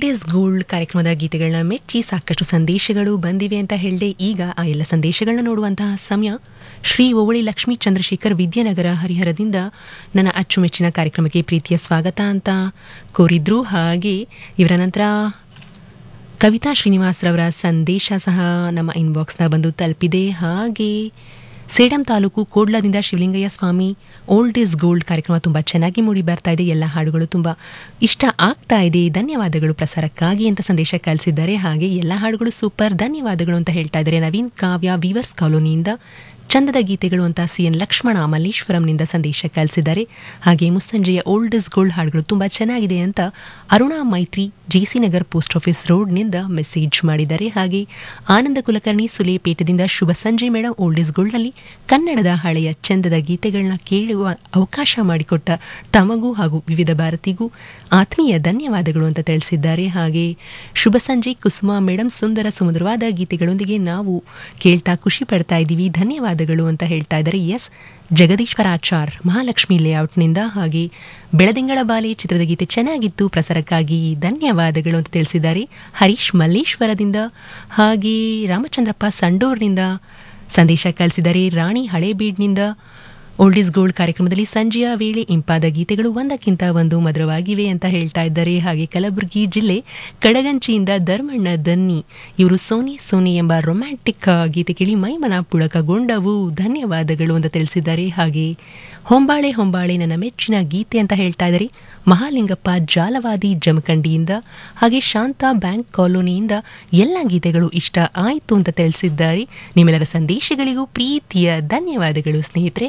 old is gold ಕಾರ್ಯಕ್ರಮದ ಗೀತೆಗಳನ್ನ ಮೆಚ್ಚಿ ಸಾಕಷ್ಟು ಸಂದೇಶಗಳು ಬಂದಿವೆ ಅಂತ ಹೇಳಿದೆ ಈಗ ಆ ಎಲ್ಲ ಸಂದೇಶಗಳನ್ನ ನೋಡುವಂತಹ ಸಮಯ ಶ್ರೀ ಓವಳಿ ಲಕ್ಷ್ಮೀ ಚಂದ್ರಶೇಖರ್ ವಿದ್ಯಾನಗರ ಹರಿಹರದಿಂದ ನನ್ನ ಅಚ್ಚುಮೆಚ್ಚಿನ ಕಾರ್ಯಕ್ರಮಕ್ಕೆ ಪ್ರೀತಿಯ ಸ್ವಾಗತ ಅಂತ ಕೋರಿದ್ರು ಹಾಗೆ ಇವರ ನಂತರ ಕವಿತಾ ಶ್ರೀನಿವಾಸ್ರವರ ಸಂದೇಶ ಸಹ ನಮ್ಮ ಇನ್ಬಾಕ್ಸ್ನ ಬಂದು ತಲುಪಿದೆ ಹಾಗೆ ಸೇಡಂ ತಾಲೂಕು ಕೋಡ್ಲದಿಂದ Shivalingayya Swamy old is gold ಕಾರ್ಯಕ್ರಮ ತುಂಬ ಚೆನ್ನಾಗಿ ಮೂಡಿ ಬರ್ತಾ ಇದೆ ಎಲ್ಲ ಹಾಡುಗಳು ತುಂಬ ಇಷ್ಟ ಆಗ್ತಾ ಇದೆ ಧನ್ಯವಾದಗಳು ಪ್ರಸಾರಕ್ಕಾಗಿ ಅಂತ ಸಂದೇಶ ಕಳಿಸಿದ್ದಾರೆ ಹಾಗೆ ಎಲ್ಲ ಹಾಡುಗಳು ಸೂಪರ್ ಧನ್ಯವಾದಗಳು ಅಂತ ಹೇಳ್ತಾ ಇದ್ದಾರೆ ನವೀನ್ ಕಾವ್ಯ ವಿವರ್ಸ್ ಕಾಲೋನಿಯಿಂದ ಚಂದದ ಗೀತೆಗಳು ಅಂತ ಸಿ ಎನ್ ಲಕ್ಷ್ಮಣ ಮಲ್ಲೇಶ್ವರಂನಿಂದ ಸಂದೇಶ ಕಳಿಸಿದ್ದಾರೆ ಹಾಗೆ ಮುಸ್ಸಂಜೆಯ ಓಲ್ಡ್ ಇಸ್ ಗೋಲ್ಡ್ ಹಾಡುಗಳು ತುಂಬ ಚೆನ್ನಾಗಿದೆ ಅಂತ Aruna Maitri JC Nagar post office ರೋಡ್ನಿಂದ ಮೆಸೇಜ್ ಮಾಡಿದ್ದಾರೆ ಹಾಗೆ ಆನಂದ ಕುಲಕರ್ಣಿ ಸುಲೇಪೇಟದಿಂದ ಶುಭ ಸಂಜೆ ಮೇಡಮ್ ಓಲ್ಡ್ ಇಸ್ ಗೋಲ್ಡ್ನಲ್ಲಿ ಕನ್ನಡದ ಹಳೆಯ ಚಂದದ ಗೀತೆಗಳನ್ನ ಕೇಳುವ ಅವಕಾಶ ಮಾಡಿಕೊಟ್ಟ ತಮಗೂ ಹಾಗೂ ವಿವಿಧ ಭಾರತಿಗೂ ಆತ್ಮೀಯ ಧನ್ಯವಾದಗಳು ಅಂತ ತಿಳಿಸಿದ್ದಾರೆ ಹಾಗೆ ಶುಭ ಸಂಜೆ ಕುಸುಮ ಮೇಡಮ್ ಸುಂದರ ಸುಮಧುರವಾದ ಗೀತೆಗಳೊಂದಿಗೆ ನಾವು ಕೇಳ್ತಾ ಖುಷಿ ಪಡ್ತಾ ಇದ್ದೀವಿ ಧನ್ಯವಾದಗಳು ಅಂತ ಹೇಳ್ತಾ ಇದ್ದಾರೆ ಎಸ್ ಜಗದೀಶ್ವರಾಚಾರ್ ಮಹಾಲಕ್ಷ್ಮಿ ಲೇಔಟ್ನಿಂದ ಹಾಗೆ ಬೆಳದಿಂಗಳ ಬಾಲೆ ಚಿತ್ರದ ಗೀತೆ ಚೆನ್ನಾಗಿತ್ತು ಪ್ರಸಾರಕ್ಕಾಗಿ ಧನ್ಯವಾದಗಳು ಅಂತ ತಿಳಿಸಿದ್ದಾರೆ ಹರೀಶ್ ಮಲ್ಲೇಶ್ವರದಿಂದ ಹಾಗೆ ರಾಮಚಂದ್ರಪ್ಪ ಸಂಡೂರ್ನಿಂದ ಸಂದೇಶ ಕಳಿಸಿದ್ದಾರೆ ರಾಣಿ ಹಳೇಬೀಡ್ನಿಂದ ಓಲ್ಡ್ ಇಸ್ ಗೋಲ್ಡ್ ಕಾರ್ಯಕ್ರಮದಲ್ಲಿ ಸಂಜೆಯ ವೇಳೆ ಇಂಪಾದ ಗೀತೆಗಳು ಒಂದಕ್ಕಿಂತ ಒಂದು ಮಧುರವಾಗಿವೆ ಅಂತ ಹೇಳ್ತಾ ಇದ್ದಾರೆ ಹಾಗೆ ಕಲಬುರಗಿ ಜಿಲ್ಲೆ ಕಡಗಂಚಿಯಿಂದ ಧರ್ಮಣ್ಣ ದನ್ನಿ ಇವರು ಸೋನಿ ಸೋನಿ ಎಂಬ ರೊಮ್ಯಾಂಟಿಕ್ ಗೀತೆ ಕೇಳಿ ಮೈಮನ ಪುಳಕಗೊಂಡವು ಧನ್ಯವಾದಗಳು ಅಂತ ತಿಳಿಸಿದ್ದಾರೆ ಹಾಗೆ ಹೊಂಬಾಳೆ ಹೊಂಬಾಳೆ ನನ್ನ ಮೆಚ್ಚಿನ ಗೀತೆ ಅಂತ ಹೇಳ್ತಾ ಇದ್ದಾರೆ ಮಹಾಲಿಂಗಪ್ಪ ಜಾಲವಾದಿ ಜಮಖಂಡಿಯಿಂದ ಹಾಗೆ ಶಾಂತ ಬ್ಯಾಂಕ್ ಕಾಲೋನಿಯಿಂದ ಎಲ್ಲ ಗೀತೆಗಳು ಇಷ್ಟ ಆಯಿತು ಅಂತ ತಿಳಿಸಿದ್ದಾರೆ ನಿಮ್ಮೆಲ್ಲರ ಸಂದೇಶಗಳಿಗೂ ಪ್ರೀತಿಯ ಧನ್ಯವಾದಗಳು ಸ್ನೇಹಿತರೆ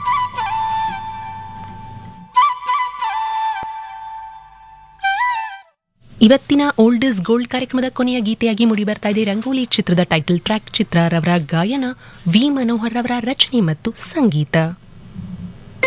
ಇವತ್ತಿನ ಓಲ್ಡ್ ಇಸ್ ಗೋಲ್ಡ್ ಕಾರ್ಯಕ್ರಮದ ಕೊನೆಯ ಗೀತೆಯಾಗಿ ಮೂಡಿ ಬರ್ತಾ ಇದೆ ರಂಗೋಲಿ ಚಿತ್ರದ ಟೈಟಲ್ ಟ್ರ್ಯಾಕ್ ಚಿತ್ರ ರವರ ಗಾಯನ ವಿ ಮನೋಹರ್ ರವರ ರಚನೆ ಮತ್ತು ಸಂಗೀತ